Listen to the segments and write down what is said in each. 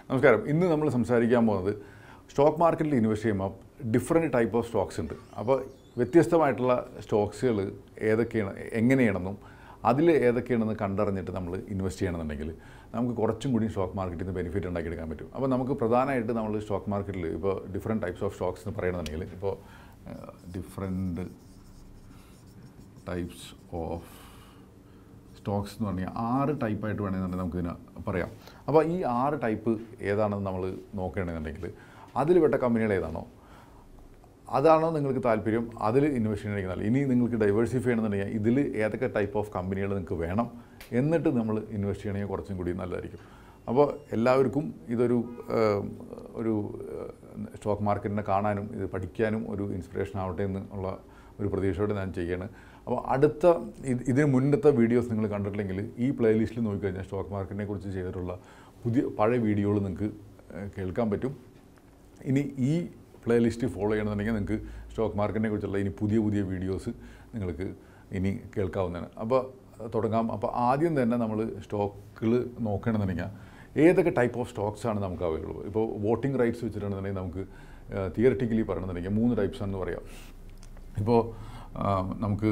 നമസ്കാരം ഇന്ന് നമ്മൾ സംസാരിക്കാൻ പോകുന്നത് സ്റ്റോക്ക് മാർക്കറ്റിൽ ഇൻവെസ്റ്റ് ചെയ്യുമ്പോൾ ഡിഫറെൻറ്റ് ടൈപ്പ് ഓഫ് സ്റ്റോക്സ് ഉണ്ട് അപ്പോൾ വ്യത്യസ്തമായിട്ടുള്ള സ്റ്റോക്സുകൾ ഏതൊക്കെയാണ് എങ്ങനെയാണെന്നും അതിൽ ഏതൊക്കെയാണെന്ന് കണ്ടറിഞ്ഞിട്ട് നമ്മൾ ഇൻവെസ്റ്റ് ചെയ്യണമെന്നുണ്ടെങ്കിൽ നമുക്ക് കുറച്ചും കൂടി സ്റ്റോക്ക് മാർക്കറ്റിൽ നിന്ന് ബെനിഫിറ്റ് ഉണ്ടാക്കിയെടുക്കാൻ പറ്റും അപ്പോൾ നമുക്ക് പ്രധാനമായിട്ട് നമ്മൾ സ്റ്റോക്ക് മാർക്കറ്റിൽ ഇപ്പോൾ ഡിഫറെൻറ്റ് ടൈപ്സ് ഓഫ് സ്റ്റോക്സ് എന്ന് പറയണമെന്നുണ്ടെങ്കിൽ ഇപ്പോൾ ഡിഫറെൻറ്റ് ടൈപ്സ് ഓഫ് സ്റ്റോക്സ് എന്ന് പറഞ്ഞാൽ ആറ് ടൈപ്പായിട്ട് വേണമെന്നുണ്ടെങ്കിൽ നമുക്കിതിനെ പറയാം അപ്പോൾ ഈ ആറ് ടൈപ്പ് ഏതാണെന്ന് നമ്മൾ നോക്കുകയാണെന്നുണ്ടെങ്കിൽ അതിൽ പെട്ട കമ്പനികൾ ഏതാണോ അതാണോ നിങ്ങൾക്ക് താല്പര്യം അതിൽ ഇൻവെസ്റ്റ് ചെയ്യണമെങ്കിൽ നല്ല ഇനി നിങ്ങൾക്ക് ഡൈവേഴ്സിഫൈ ചെയ്യണമെന്നുണ്ടെങ്കിൽ ഇതിൽ ഏതൊക്കെ ടൈപ്പ് ഓഫ് കമ്പനികൾ നിങ്ങൾക്ക് വേണം എന്നിട്ട് നമ്മൾ ഇൻവെസ്റ്റ് ചെയ്യണമെങ്കിൽ കുറച്ചും കൂടി നല്ലതായിരിക്കും അപ്പോൾ എല്ലാവർക്കും ഇതൊരു ഏം, ഒരു സ്റ്റോക്ക് മാർക്കറ്റിനെ കാണാനും ഇത് പഠിക്കാനും ഒരു ഇൻസ്പിറേഷൻ ആവട്ടെ എന്ന് ഉള്ള ഒരു പ്രതീക്ഷയോടെ ഞാൻ ചെയ്യാണ് അപ്പോൾ അടുത്ത ഇത് ഇതിന് മുന്നത്തെ വീഡിയോസ് നിങ്ങൾ കണ്ടിട്ടില്ലെങ്കിൽ ഈ പ്ലേലിസ്റ്റിൽ നോക്കിക്കഴിഞ്ഞാൽ സ്റ്റോക്ക് മാർക്കറ്റിനെ കുറിച്ച് ചെയ്തിട്ടുള്ള പുതിയ പഴയ വീഡിയോകൾ നിങ്ങൾക്ക് ഏഹ്, കേൾക്കാൻ പറ്റും ഇനി ഈ പ്ലേലിസ്റ്റ് ഫോളോ ചെയ്യണമെന്നുണ്ടെങ്കിൽ നിങ്ങൾക്ക് സ്റ്റോക്ക് മാർക്കറ്റിനെ കുറിച്ചുള്ള ഇനി പുതിയ പുതിയ വീഡിയോസ് നിങ്ങൾക്ക് ഇനി കേൾക്കാവുന്നതാണ് അപ്പോൾ തുടങ്ങാം അപ്പോൾ ആദ്യം തന്നെ നമ്മൾ സ്റ്റോക്കുകൾ നോക്കണമെന്നുണ്ടെങ്കിൽ ഏതൊക്കെ ടൈപ്പ് ഓഫ് സ്റ്റോക്സ് ആണ് നമുക്ക് അവൈലബിൾ ഇപ്പോൾ വോട്ടിംഗ് റൈറ്റ്സ് വെച്ചിട്ടുണ്ടെന്നുണ്ടെങ്കിൽ നമുക്ക് തിയററ്റിക്കലി പറയണമെന്നുണ്ടെങ്കിൽ മൂന്ന് ടൈപ്സ് ആണെന്ന് പറയാം ഇപ്പോൾ നമുക്ക്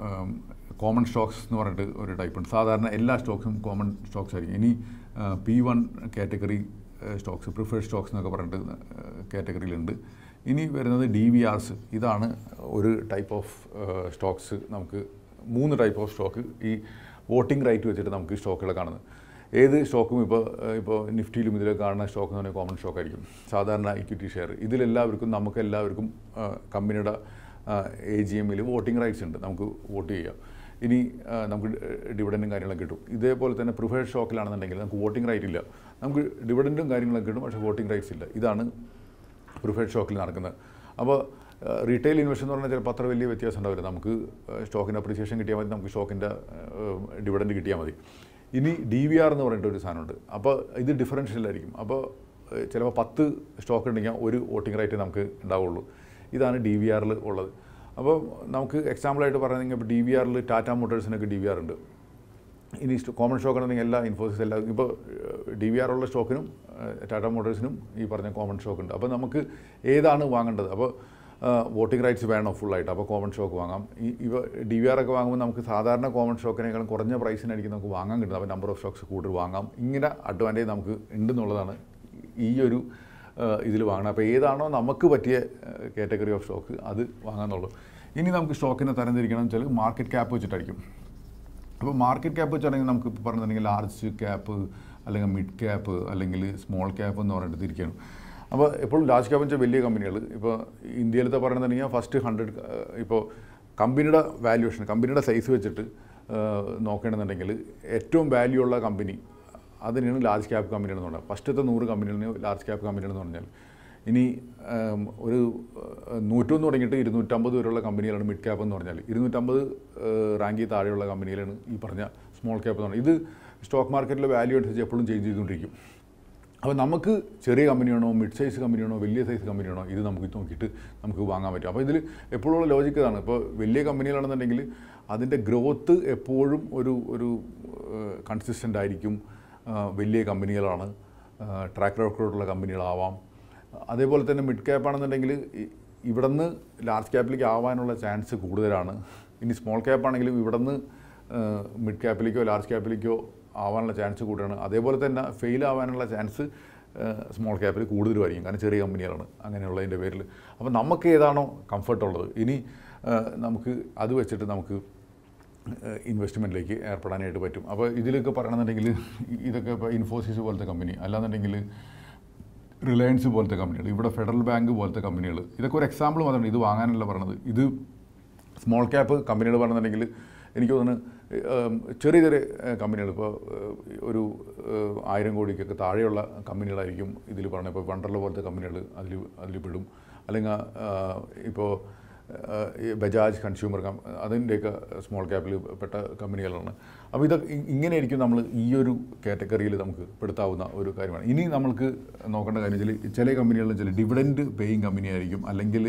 കോമൺ സ്റ്റോക്സ് എന്ന് പറഞ്ഞിട്ട് ഒരു ടൈപ്പ് ഉണ്ട് സാധാരണ എല്ലാ സ്റ്റോക്സും കോമൺ സ്റ്റോക്സ് ആയിരിക്കും ഇനി P one category stocks preferred stocks എന്നൊക്കെ പറഞ്ഞിട്ട് കാറ്റഗറിയിലുണ്ട് ഇനി വരുന്നത് ഡി വി ആർസ് ഇതാണ് ഒരു ടൈപ്പ് ഓഫ് സ്റ്റോക്സ് നമുക്ക് മൂന്ന് ടൈപ്പ് ഓഫ് സ്റ്റോക്ക് ഈ വോട്ടിംഗ് റൈറ്റ് വെച്ചിട്ട് നമുക്ക് സ്റ്റോക്കുകളെ കാണുന്നത് ഏത് സ്റ്റോക്കും ഇപ്പോൾ ഇപ്പോൾ നിഫ്റ്റിയിലും ഇതിലൊക്കെ കാണുന്ന സ്റ്റോക്ക് എന്ന് പറഞ്ഞാൽ കോമൺ സ്റ്റോക്ക് ആയിരിക്കും സാധാരണ ഇക്വിറ്റി ഷെയർ ഇതിലെല്ലാവർക്കും നമുക്ക് എല്ലാവർക്കും ആ, കമ്പനിയുടെ എ ജി എമ്മിൽ വോട്ടിംഗ് റൈറ്റ്സ് ഉണ്ട് നമുക്ക് വോട്ട് ചെയ്യാം ഇനി ആ, നമുക്ക് ഡിവിഡൻറ്റും കാര്യങ്ങളൊക്കെ കിട്ടും ഇതേപോലെ തന്നെ പ്രിഫേർഡ് സ്റ്റോക്കിലാണെന്നുണ്ടെങ്കിൽ നമുക്ക് വോട്ടിംഗ് റൈറ്റ് ഇല്ല നമുക്ക് ഡിവിഡൻറ്റും കാര്യങ്ങളൊക്കെ കിട്ടും പക്ഷേ വോട്ടിംഗ് റൈറ്റ്സ് ഇല്ല ഇതാണ് പ്രിഫേർഡ് സ്റ്റോക്കിൽ നടക്കുന്നത് അപ്പോൾ റീറ്റെയിൽ ഇൻവെസ്റ്റ് എന്ന് പറഞ്ഞാൽ ചിലപ്പോൾ അത്ര വലിയ വ്യത്യാസം ഉണ്ടാവില്ല നമുക്ക് സ്റ്റോക്കിൻ്റെ അപ്രിസിയേഷൻ കിട്ടിയാൽ മതി നമുക്ക് സ്റ്റോക്കിൻ്റെ ഡിവിഡൻറ്റ് കിട്ടിയാൽ മതി ഇനി ഡി വി ആർ എന്ന് പറഞ്ഞിട്ട് ഒരു സാധനമുണ്ട് അപ്പോൾ ഇത് ഡിഫറൻഷ്യൽ ആയിരിക്കും അപ്പോൾ ഏഹ്, ചിലപ്പോൾ പത്ത് സ്റ്റോക്ക് ഉണ്ടെങ്കിൽ ഒരു വോട്ടിംഗ് റൈറ്റ് നമുക്ക് ഉണ്ടാവുള്ളൂ ഇതാണ് ഡി വി ആറിൽ ഉള്ളത് അപ്പോൾ നമുക്ക് എക്സാമ്പിളായിട്ട് പറയുകയാണെങ്കിൽ ഇപ്പോൾ ഡി വി ആറിൽ ടാറ്റ മോട്ടോഴ്സിനൊക്കെ ഡി വി ആർ ഉണ്ട് ഇനി കോമൺ സ്റ്റോക്ക് ആണെങ്കിൽ എല്ലാ ഇൻഫോസിസ് എല്ലാ ഇപ്പോൾ ഡി വി ആർ ഉള്ള സ്റ്റോക്കിനും ടാറ്റ മോട്ടോഴ്സിനും ഈ പറഞ്ഞ കോമൺ സ്റ്റോക്ക് ഉണ്ട് അപ്പോൾ നമുക്ക് ഏതാണ് വാങ്ങേണ്ടത് അപ്പോൾ വോട്ടിംഗ് റൈറ്റ്സ് വേണം ഫുള്ളായിട്ട് അപ്പോൾ കോമൺ സ്റ്റോക്ക് വാങ്ങാം ഈ ഇവ ഡി വി ആർ ഒക്കെ വാങ്ങുമ്പോൾ നമുക്ക് സാധാരണ കോമൺ സ്റ്റോക്കിനേക്കാളും കുറഞ്ഞ പ്രൈസിനായിരിക്കും നമുക്ക് വാങ്ങാൻ കിട്ടുന്നത് അപ്പോൾ നമ്പർ ഓഫ് സ്റ്റോക്സ് കൂടുതൽ വാങ്ങാം ഇങ്ങനെ അഡ്വാൻറ്റേജ് നമുക്ക് ഉണ്ടെന്നുള്ളതാണ് ഈ ഒരു ഇതിൽ വാങ്ങണം അപ്പോൾ ഏതാണോ നമുക്ക് പറ്റിയ കാറ്റഗറി ഓഫ് സ്റ്റോക്ക് അത് വാങ്ങാന്നുള്ളൂ ഇനി നമുക്ക് സ്റ്റോക്കിനെ തരംതിരിക്കണം വെച്ചാൽ മാർക്കറ്റ് ക്യാപ്പ് വെച്ചിട്ടായിരിക്കും അപ്പോൾ മാർക്കറ്റ് ക്യാപ്പ് വെച്ചാണെങ്കിൽ നമുക്ക് ഇപ്പോൾ പറഞ്ഞിട്ടുണ്ടെങ്കിൽ ലാർജ് ക്യാപ്പ് അല്ലെങ്കിൽ മിഡ് ക്യാപ്പ് അല്ലെങ്കിൽ സ്മോൾ ക്യാപ്പ് എന്ന് പറഞ്ഞിട്ട് തിരിക്കണം അപ്പോൾ എപ്പോഴും ലാർജ് ക്യാപ്പ് വെച്ചാൽ വലിയ കമ്പനികൾ ഇപ്പോൾ ഇന്ത്യയിലത്തെ പറയുന്നുണ്ടെങ്കിൽ ഫസ്റ്റ് ഹൺഡ്രഡ് ഇപ്പോൾ കമ്പനിയുടെ വാല്യുവേഷൻ കമ്പനിയുടെ സൈസ് വെച്ചിട്ട് നോക്കുകയാണെന്നുണ്ടെങ്കിൽ ഏറ്റവും വാല്യൂ ഉള്ള കമ്പനി അതിനാണ് ലാർജ് ക്യാപ്പ് കമ്പനികൾ എന്ന് പറയുന്നത് ഫസ്റ്റത്തെ നൂറ് കമ്പനികളിന് ലാർജ് ക്യാപ്പ് കമ്പനികൾ എന്ന് പറഞ്ഞാൽ ഇനി ഉം, ഒരു ഏഹ്, നൂറ്റൊന്ന് തുടങ്ങിയിട്ട് ഇരുന്നൂറ്റമ്പത് വരെയുള്ള കമ്പനികളാണ് മിഡ് ക്യാപ്പ് എന്ന് പറഞ്ഞാൽ ഇരുന്നൂറ്റമ്പത് റാങ്കിൽ താഴെയുള്ള കമ്പനികളാണ് ഈ പറഞ്ഞ സ്മോൾ ക്യാപ്പ് എന്ന് പറഞ്ഞാൽ ഇത് സ്റ്റോക്ക് മാർക്കറ്റിലെ വാല്യൂ അനുസരിച്ച് എപ്പോഴും ചേഞ്ച് ചെയ്തുകൊണ്ടിരിക്കും അപ്പോൾ നമുക്ക് ചെറിയ കമ്പനിയാണോ മിഡ് സൈസ് കമ്പനിയാണോ വലിയ സൈസ് കമ്പനിയാണോ ഇത് നമുക്ക് നോക്കിയിട്ട് നമുക്ക് വാങ്ങാൻ പറ്റും അപ്പോൾ ഇതിൽ എപ്പോഴുള്ള ലോജിക്ക് ഇതാണ് ഇപ്പോൾ വലിയ കമ്പനികളാണെന്നുണ്ടെങ്കിൽ അതിൻ്റെ ഗ്രോത്ത് എപ്പോഴും ഒരു ഒരു കൺസിസ്റ്റൻ്റ് ആയിരിക്കും ആ, വലിയ കമ്പനികളാണ് ട്രാക്ക് റെക്കോർഡുള്ള കമ്പനികളാവാം അതേപോലെ തന്നെ മിഡ് ക്യാപ്പ് ആണെന്നുണ്ടെങ്കിൽ ഇ- ഇവിടുന്ന് ലാർജ് ക്യാപ്പിലേക്ക് ആവാനുള്ള ചാൻസ് കൂടുതലാണ് ഇനി സ്മോൾ ക്യാപ്പ് ആണെങ്കിലും ഇവിടുന്ന് മിഡ് ക്യാപ്പിലേക്കോ ലാർജ് ക്യാപ്പിലേക്കോ ആവാനുള്ള ചാൻസ് കൂടുതലാണ് അതേപോലെ തന്നെ ഫെയിൽ ആവാനുള്ള ചാൻസ് സ്മോൾ ക്യാപ്പിൽ കൂടുതലുമായിരിക്കും കാരണം ചെറിയ കമ്പനികളാണ് അങ്ങനെയുള്ളതിൻ്റെ പേരിൽ അപ്പോൾ നമുക്ക് ഏതാണോ കംഫർട്ട് ഉള്ളത് ഇനി ആ, നമുക്ക് അത് വെച്ചിട്ട് നമുക്ക് ഇൻവെസ്റ്റ്മെൻറ്റിലേക്ക് ഏർപ്പെടാനായിട്ട് പറ്റും അപ്പോൾ ഇതിലൊക്കെ പറയണമെന്നുണ്ടെങ്കിൽ ഇതൊക്കെ ഇപ്പോൾ ഇൻഫോസിസ് പോലത്തെ കമ്പനി അല്ലാന്നുണ്ടെങ്കിൽ റിലയൻസ് പോലത്തെ കമ്പനികൾ ഇവിടെ ഫെഡറൽ ബാങ്ക് പോലത്തെ കമ്പനികൾ ഇതൊക്കെ ഒരു എക്സാമ്പിൾ മാത്രമാണ് ഇത് വാങ്ങാനല്ല പറഞ്ഞത് ഇത് സ്മോൾ ക്യാപ്പ് കമ്പനികൾ പറഞ്ഞിട്ടുണ്ടെങ്കിൽ എനിക്ക് തോന്നുന്നു ഏം, ചെറിയ ചെറിയ കമ്പനികൾ ഇപ്പോൾ ഒരു ഏഹ്, ആയിരം കോടിക്കൊക്കെ താഴെയുള്ള കമ്പനികളായിരിക്കും ഇതിൽ പറഞ്ഞത് ഇപ്പോൾ വണ്ടർല പോലത്തെ കമ്പനികൾ അതിൽ അതിൽ പെടും അല്ലെങ്കിൽ ഇപ്പോൾ ഏഹ്, ഈ ബജാജ് കൺസ്യൂമർ കം അതിൻ്റെയൊക്കെ സ്മോൾ ക്യാപ്പിൽ പെട്ട കമ്പനികളാണ് അപ്പോൾ ഇതൊക്കെ ഇ- ഇങ്ങനെയായിരിക്കും നമ്മൾ ഈ ഒരു കാറ്റഗറിയിൽ നമുക്ക് പെടുത്താവുന്ന ഒരു കാര്യമാണ് ഇനി നമ്മൾക്ക് നോക്കേണ്ട കാര്യം വെച്ചാൽ ചില കമ്പനികളിൽ ചില ഡിവിഡൻഡ് പേയിങ് കമ്പനി ആയിരിക്കും അല്ലെങ്കിൽ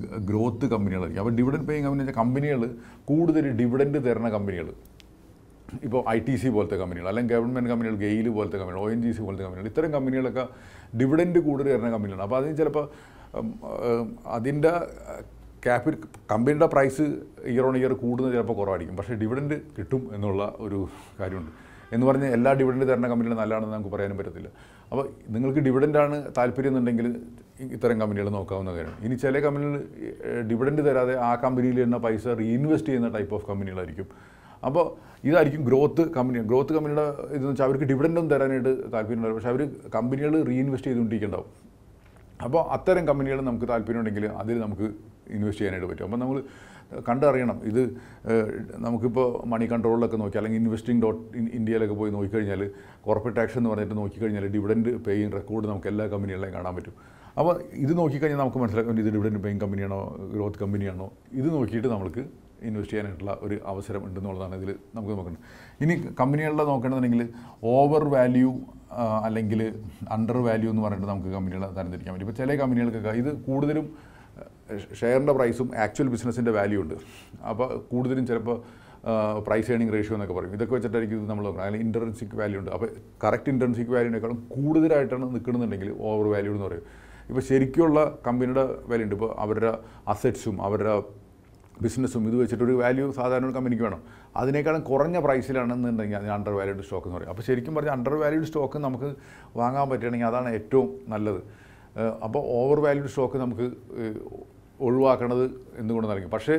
ഗ്രോത്ത് കമ്പനികളായിരിക്കും അപ്പോൾ ഡിവിഡൻഡ് പേയിങ് കമ്പനി വെച്ചാൽ കമ്പനികൾ കൂടുതൽ ഡിവിഡൻഡ് തരുന്ന കമ്പനികൾ ഇപ്പോൾ ഐ ടി സി പോലത്തെ കമ്പനികൾ അല്ലെങ്കിൽ ഗവൺമെൻറ് കമ്പനികൾ ഗെയിൽ പോലത്തെ കമ്പനികൾ ഒ എൻ ജി സി പോലത്തെ കമ്പനികൾ ഇത്തരം കമ്പനികളൊക്കെ ഡിവിഡൻഡ് കൂടുതൽ വരുന്ന കമ്പനികളാണ് അപ്പോൾ അതിന് ചിലപ്പോൾ ഉം, ഉം, അതിൻ്റെ ക്യാപിറ്റൽ കമ്പനിയുടെ പ്രൈസ് ഇയർ ഓൺ ഇയർ കൂടുന്നത് ചിലപ്പോൾ കുറവായിരിക്കും പക്ഷേ ഡിവിഡൻഡ് കിട്ടും എന്നുള്ള ഒരു കാര്യമുണ്ട് എന്ന് പറഞ്ഞ് എല്ലാ ഡിവിഡൻഡ് തരുന്ന കമ്പനികളും നല്ലതാണെന്ന് നമുക്ക് പറയാനും പറ്റത്തില്ല അപ്പോൾ നിങ്ങൾക്ക് ഡിവിഡൻ്റാണ് താല്പര്യം എന്നുണ്ടെങ്കിൽ ഇത്തരം കമ്പനികൾ നോക്കാവുന്ന കാര്യമാണ് ഇനി ചില കമ്പനികൾ ഡിവിഡൻഡ് തരാതെ ആ കമ്പനിയിൽ തന്നെ പൈസ റീഇൻവെസ്റ്റ് ചെയ്യുന്ന ടൈപ്പ് ഓഫ് കമ്പനികളായിരിക്കും അപ്പോൾ ഇതായിരിക്കും ഗ്രോത്ത് കമ്പനി ഗ്രോത്ത് കമ്പനിയുടെ ഇതെന്ന് വെച്ചാൽ അവർക്ക് ഡിവിഡൻഡും തരാനായിട്ട് താല്പര്യമുണ്ടാവും പക്ഷേ അവർ കമ്പനികൾ റീഇൻവെസ്റ്റ് ചെയ്തുകൊണ്ടിരിക്കുന്നുണ്ടാവും അപ്പോൾ അത്തരം കമ്പനികൾ നമുക്ക് താല്പര്യമുണ്ടെങ്കിൽ അതിൽ നമുക്ക് ഇൻവെസ്റ്റ് ചെയ്യാനായിട്ട് പറ്റും അപ്പോൾ നമ്മൾ കണ്ടറിയണം ഇത് ഏഹ്, നമുക്കിപ്പോൾ മണി കൺട്രോളിലൊക്കെ നോക്കി അല്ലെങ്കിൽ ഇൻവെസ്റ്റിംഗ് ഡോട്ട് ഇൻ ഇന്ത്യയിലൊക്കെ പോയി നോക്കിക്കഴിഞ്ഞാൽ കോർപ്പറേറ്റ് ടാക്സ് എന്ന് പറഞ്ഞിട്ട് നോക്കിക്കഴിഞ്ഞാൽ ഡിവിഡൻഡ് പേയിങ് റെക്കോർഡ് നമുക്ക് എല്ലാ കമ്പനികളിലെയും കാണാൻ പറ്റും അപ്പോൾ ഇത് നോക്കിക്കഴിഞ്ഞാൽ നമുക്ക് മനസ്സിലാക്കും ഇത് ഡിവിഡൻഡ് പേയിങ് കമ്പനിയാണോ ഗ്രോത്ത് കമ്പനിയാണോ ഇത് നോക്കിയിട്ട് നമുക്ക് ഇൻവെസ്റ്റ് ചെയ്യാനായിട്ടുള്ള ഒരു അവസരം ഉണ്ടെന്നുള്ളതാണ് ഇതിൽ നമുക്ക് നോക്കേണ്ടത് ഇനി കമ്പനികളുടെ നോക്കണമെന്നുണ്ടെങ്കിൽ ഓവർ വാല്യൂ അല്ലെങ്കിൽ അണ്ടർ വാല്യൂ എന്ന് പറഞ്ഞിട്ട് നമുക്ക് കമ്പനികളെ തരംതിരിക്കാൻ പറ്റും ഇപ്പോൾ ചില കമ്പനികൾക്കൊക്കെ ഇത് കൂടുതലും ഷെയറിൻ്റെ പ്രൈസും ആക്ച്വൽ ബിസിനസ്സിൻ്റെ വാല്യൂ ഉണ്ട് അപ്പോൾ കൂടുതലും ചിലപ്പോൾ പ്രൈസ് ഏണിംഗ് റേഷ്യോ എന്നൊക്കെ പറയും ഇതൊക്കെ വെച്ചിട്ടായിരിക്കും ഇത് നമ്മൾ നോക്കണം അല്ലെങ്കിൽ ഇൻറ്റർൻസിക് വാല്യൂ ഉണ്ട് അപ്പോൾ കറക്റ്റ് ഇൻറ്റർൻസിക് വാല്യൂനേക്കാളും കൂടുതലായിട്ടാണ് നിൽക്കണമെന്നുണ്ടെങ്കിൽ ഓവർ വാല്യൂ എന്ന് പറയും ഇപ്പോൾ ശരിക്കുള്ള കമ്പനിയുടെ വാല്യൂ ഉണ്ട് ഇപ്പോൾ അവരുടെ അസറ്റ്സും അവരുടെ ബിസിനസ്സും ഇത് വെച്ചിട്ട് ഒരു വാല്യൂ സാധാരണ ഒരു കമ്പനിക്ക് വേണം അതിനേക്കാളും കുറഞ്ഞ പ്രൈസിലാണെന്നുണ്ടെങ്കിൽ അതിന് അണ്ടർ വാല്യൂഡ് സ്റ്റോക്ക് എന്ന് പറയും അപ്പോൾ ശരിക്കും പറഞ്ഞാൽ അണ്ടർ വാല്യൂഡ് സ്റ്റോക്ക് നമുക്ക് വാങ്ങാൻ പറ്റുകയാണെങ്കിൽ അതാണ് ഏറ്റവും നല്ലത് ഏഹ് അപ്പോൾ ഓവർ വാല്യൂഡ് സ്റ്റോക്ക് നമുക്ക് ഏഹ് ഒഴിവാക്കണത് എന്തുകൊണ്ട് നൽകി പക്ഷേ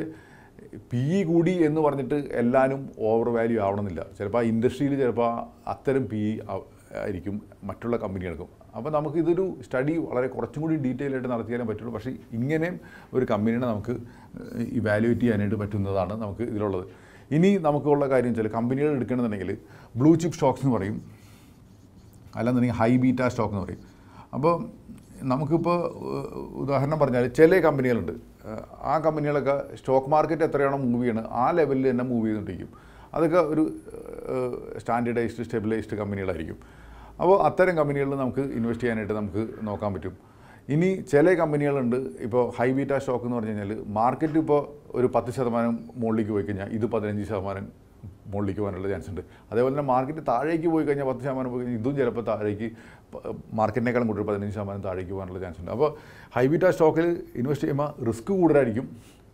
പി ഇ കൂടി എന്ന് പറഞ്ഞിട്ട് എല്ലാവരും ഓവർ വാല്യൂ ആവണമെന്നില്ല ചിലപ്പോൾ ആ ഇൻഡസ്ട്രിയിൽ ചിലപ്പോൾ അത്തരം പി ഇ ആയിരിക്കും മറ്റുള്ള കമ്പനികൾക്കും അപ്പോൾ നമുക്ക് ഇതൊരു സ്റ്റഡി വളരെ കുറച്ചും കൂടി ഡീറ്റെയിൽ ആയിട്ട് നടത്തിയാലേ പറ്റുള്ളൂ പക്ഷേ ഇങ്ങനെയും ഒരു കമ്പനീനെ നമുക്ക് ഇവാലുവേറ്റ് ചെയ്യാനായിട്ട് പറ്റുന്നതാണ് നമുക്ക് ഇതിലുള്ളത് ഇനി നമുക്കുള്ള കാര്യം വെച്ചാൽ കമ്പനികൾ എടുക്കണമെന്നുണ്ടെങ്കിൽ ബ്ലൂ ചിപ്പ് സ്റ്റോക്സ് എന്ന് പറയും അല്ലാന്നുണ്ടെങ്കിൽ ഹൈ ബീറ്റ സ്റ്റോക്ക് എന്ന് പറയും അപ്പോൾ നമുക്കിപ്പോൾ ഏഹ്, ഉദാഹരണം പറഞ്ഞാൽ ചില കമ്പനികളുണ്ട് ഏഹ്, ആ കമ്പനികളൊക്കെ സ്റ്റോക്ക് മാർക്കറ്റ് എത്രയാണോ മൂവ് ചെയ്യണത് ആ ലെവലിൽ തന്നെ മൂവ് ചെയ്തുകൊണ്ടിരിക്കും അതൊക്കെ ഒരു സ്റ്റാൻഡേർഡൈസ്ഡ് സ്റ്റെബിലൈസ്ഡ് കമ്പനികളായിരിക്കും അപ്പോൾ അത്തരം കമ്പനികളിൽ നമുക്ക് ഇൻവെസ്റ്റ് ചെയ്യാനായിട്ട് നമുക്ക് നോക്കാൻ പറ്റും ഇനി ചില കമ്പനികളുണ്ട് ഇപ്പോൾ ഹൈ ബീറ്റ സ്റ്റോക്ക് എന്ന് പറഞ്ഞു കഴിഞ്ഞാൽ മാർക്കറ്റ് ഇപ്പോൾ ഒരു പത്ത് ശതമാനം മുകളിലേക്ക് പോയി കഴിഞ്ഞാൽ ഇത് പതിനഞ്ച് ശതമാനം മുകളിലേക്ക് പോകാനുള്ള ചാൻസ് ഉണ്ട് അതേപോലെ തന്നെ മാർക്കറ്റ് താഴേക്ക് പോയി കഴിഞ്ഞാൽ പത്ത് ശതമാനം പോയി കഴിഞ്ഞാൽ ഇതും ചിലപ്പോൾ താഴേക്ക് പ- മാർക്കറ്റിനേക്കാളും കൂടുതൽ പതിനഞ്ച് ശതമാനം താഴേക്ക് പോകാനുള്ള ചാൻസ് ഉണ്ട് അപ്പോൾ ഹൈബീറ്റ സ്റ്റോക്കിൽ ഇൻവെസ്റ്റ് ചെയ്യുമ്പോൾ റിസ്ക് കൂടുതലായിരിക്കും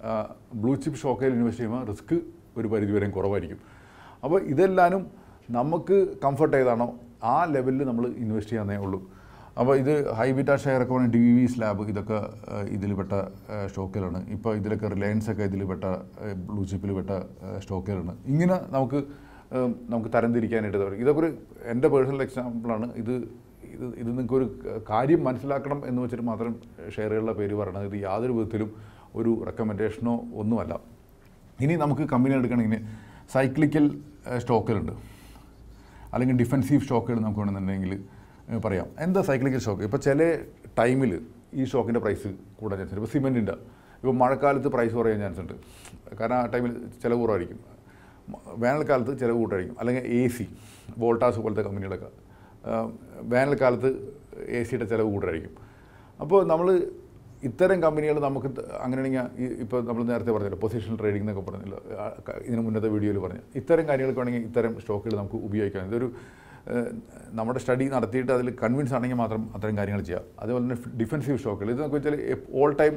ബ്ലൂ ചിപ്പ് സ്റ്റോക്കിൽ ഇൻവെസ്റ്റ് ചെയ്യുമ്പോൾ റിസ്ക് ഒരു പരിധി വരെയും കുറവായിരിക്കും അപ്പോൾ ഇതെല്ലാനും നമുക്ക് കംഫർട്ട് ഏതാണോ ആ ലെവലിൽ നമ്മൾ ഇൻവെസ്റ്റ് ചെയ്യാന്നേ ഉള്ളൂ അപ്പോൾ ഇത് ഹൈബിറ്റ ഷെയർ ഒക്കെ പറഞ്ഞാൽ ഡി വി സ്ലാബ് ഇതൊക്കെ ഏഹ്, ഇതിൽപ്പെട്ട ഏഹ്, സ്റ്റോക്കുകളാണ് ഇപ്പോൾ ഇതിലൊക്കെ റിലയൻസ് ഒക്കെ ഇതിൽപ്പെട്ട ഏഹ്, ബ്ലൂ ചിപ്പിൽ പെട്ട ഏഹ്, സ്റ്റോക്കുകളാണ് ഇങ്ങനെ നമുക്ക് ഏഹ്, നമുക്ക് തരംതിരിക്കാനായിട്ട് പറയും ഇതൊക്കെ ഒരു എൻ്റെ പേഴ്സണൽ എക്സാമ്പിളാണ് ഇത് ഇത് ഇത് നിങ്ങൾക്ക് ഒരു കാര്യം മനസ്സിലാക്കണം എന്ന് വെച്ചിട്ട് മാത്രം ഷെയറുകളുടെ പേര് പറയണത് ഇത് യാതൊരു വിധത്തിലും ഒരു റെക്കമെൻഡേഷനോ ഒന്നുമല്ല ഇനി നമുക്ക് കമ്പനി എടുക്കണമെങ്കിൽ സൈക്ലിക്കൽ സ്റ്റോക്കുകളുണ്ട് അല്ലെങ്കിൽ ഡിഫെൻസീവ് സ്റ്റോക്കുകൾ നമുക്ക് വേണമെന്നുണ്ടെങ്കിൽ ഏഹ് പറയാം എന്താ സൈക്ലിക്കൽ സ്റ്റോക്ക് ഇപ്പോൾ ചില ടൈമിൽ ഈ സ്റ്റോക്കിൻ്റെ പ്രൈസ് കൂടാൻ ചാൻസ് ഉണ്ട് ഇപ്പോൾ സിമെൻറ്റിൻ്റെ ഇപ്പോൾ മഴക്കാലത്ത് പ്രൈസ് കുറയാൻ ചാൻസ് ഉണ്ട് കാരണം ആ ടൈമിൽ ചിലവ് കുറവായിരിക്കും മ- വേനൽക്കാലത്ത് ചിലവ് കൂട്ടായിരിക്കും അല്ലെങ്കിൽ എ സി വോൾട്ടാസ് പോലത്തെ കമ്പനികളൊക്കെ ഏഹ് വേനൽക്കാലത്ത് എ സിയുടെ ചിലവ് കൂടുതലായിരിക്കും അപ്പോൾ നമ്മൾ ഇത്തരം കമ്പനികൾ നമുക്ക് ത- അങ്ങനെയാണെങ്കിൽ ഈ- ഇപ്പോൾ നമ്മൾ നേരത്തെ പറഞ്ഞല്ലോ പൊസിഷൻ ട്രേഡിംഗ് എന്നൊക്കെ പറഞ്ഞല്ലോ ആ, ക- ഇതിന് മുന്നത്തെ വീഡിയോയിൽ പറഞ്ഞു ഇത്തരം കാര്യങ്ങൾക്ക് വേണമെങ്കിൽ ഇത്തരം സ്റ്റോക്കുകൾ നമുക്ക് ഉപയോഗിക്കാം ഇതൊരു ഏഹ്, നമ്മുടെ സ്റ്റഡി നടത്തിയിട്ട് അതിൽ കൺവിൻസ് ആണെങ്കിൽ മാത്രം അത്തരം കാര്യങ്ങൾ ചെയ്യാം അതുപോലെ തന്നെ ഡിഫെൻസീവ് സ്റ്റോക്കുകൾ ഇത് നമുക്ക് വെച്ചാൽ ഓൾ ടൈം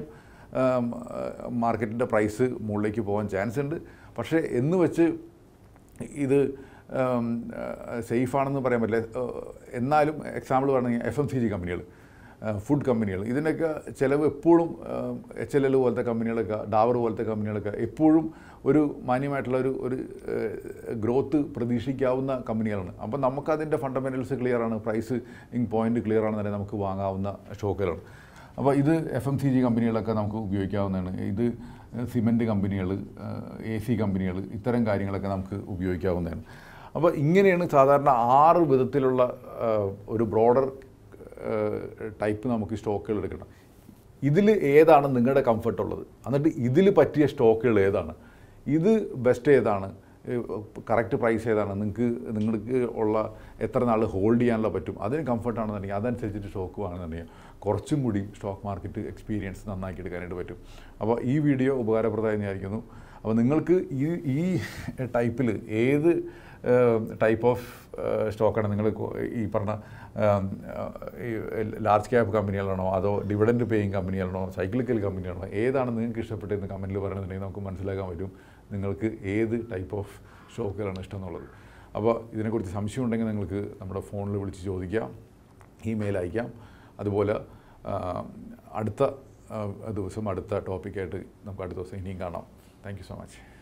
മാർക്കറ്റിൻ്റെ പ്രൈസ് മുകളിലേക്ക് പോകാൻ ചാൻസ് ഉണ്ട് പക്ഷേ എന്ന് വെച്ച് ഇത് സേഫാണെന്ന് പറയാൻ പറ്റില്ല ഏഹ്, എന്നാലും എക്സാമ്പിൾ പറയുകയാണെങ്കിൽ എഫ് എം സി ജി കമ്പനികൾ ഫുഡ് കമ്പനികൾ ഇതിനൊക്കെ ചിലവ് എപ്പോഴും എച്ച് എൽ എൽ പോലത്തെ കമ്പനികളൊക്കെ ഡാവർ പോലത്തെ കമ്പനികളൊക്കെ എപ്പോഴും ഒരു മാന്യമായിട്ടുള്ള ഒരു ഒരു ഗ്രോത്ത് പ്രതീക്ഷിക്കാവുന്ന കമ്പനികളാണ് അപ്പോൾ നമുക്കതിൻ്റെ ഫണ്ടമെൻറ്റൽസ് ക്ലിയറാണ് പ്രൈസ് ഇങ് പോയിൻ്റ് ക്ലിയർ ആണെന്ന് തന്നെ നമുക്ക് വാങ്ങാവുന്ന സ്റ്റോക്കുകളാണ് അപ്പോൾ ഇത് എഫ് എം സി ജി കമ്പനികളൊക്കെ നമുക്ക് ഉപയോഗിക്കാവുന്നതാണ് ഇത് സിമൻറ്റ് കമ്പനികൾ എ സി കമ്പനികൾ ഇത്തരം കാര്യങ്ങളൊക്കെ നമുക്ക് ഉപയോഗിക്കാവുന്നതാണ് അപ്പോൾ ഇങ്ങനെയാണ് സാധാരണ ആറ് വിധത്തിലുള്ള ആ, ഒരു ബ്രോഡർ ടൈപ്പ് നമുക്ക് സ്റ്റോക്കുകൾ എടുക്കണം ഇതിൽ ഏതാണ് നിങ്ങളുടെ കംഫർട്ട് ഉള്ളത് എന്നിട്ട് ഇതിൽ പറ്റിയ സ്റ്റോക്കുകൾ ഏതാണ് ഇത് ബെസ്റ്റ് ഏതാണ് കറക്റ്റ് പ്രൈസ് ഏതാണ് നിങ്ങൾക്ക് നിങ്ങൾക്ക് ഉള്ള എത്ര നാൾ ഹോൾഡ് ചെയ്യാനുള്ള പറ്റും അതിന് കംഫർട്ടാണെന്നുണ്ടെങ്കിൽ അതനുസരിച്ചിട്ട് സ്റ്റോക്ക് വാങ്ങുന്നുണ്ടെങ്കിൽ കുറച്ചും കൂടി സ്റ്റോക്ക് മാർക്കറ്റ് എക്സ്പീരിയൻസ് നന്നാക്കി എടുക്കാനായിട്ട് പറ്റും അപ്പോൾ ഈ വീഡിയോ ഉപകാരപ്രദമായി വിചാരിക്കുന്നു അപ്പോൾ നിങ്ങൾക്ക് ഈ ഈ ടൈപ്പിൽ ഏത് ടൈപ്പ് ഓഫ് സ്റ്റോക്കാണ് നിങ്ങൾ ഈ പറഞ്ഞ ഏം, ഈ ലാർജ് ക്യാപ് കമ്പനികളാണോ അതോ ഡിവിഡൻഡ് പേയിങ് കമ്പനികളാണോ സൈക്ലിക്കൽ കമ്പനികളാണോ ഏതാണ് നിങ്ങൾക്ക് ഇഷ്ടപ്പെട്ടതെന്ന് കമൻറ്റിൽ പറയണമെന്നുണ്ടെങ്കിൽ നമുക്ക് മനസ്സിലാക്കാൻ പറ്റും നിങ്ങൾക്ക് ഏത് ടൈപ്പ് ഓഫ് സ്റ്റോക്കുകളാണ് ഇഷ്ടം എന്നുള്ളത് അപ്പോൾ ഇതിനെക്കുറിച്ച് സംശയം ഉണ്ടെങ്കിൽ നിങ്ങൾക്ക് നമ്മുടെ ഫോണിൽ വിളിച്ച് ചോദിക്കാം ഇമെയിൽ അയക്കാം അതുപോലെ ആ, അടുത്ത ആ, ദിവസം അടുത്ത ടോപ്പിക്കായിട്ട് നമുക്ക് അടുത്ത ദിവസം ഇനിയും കാണാം താങ്ക് യു സോ മച്ച്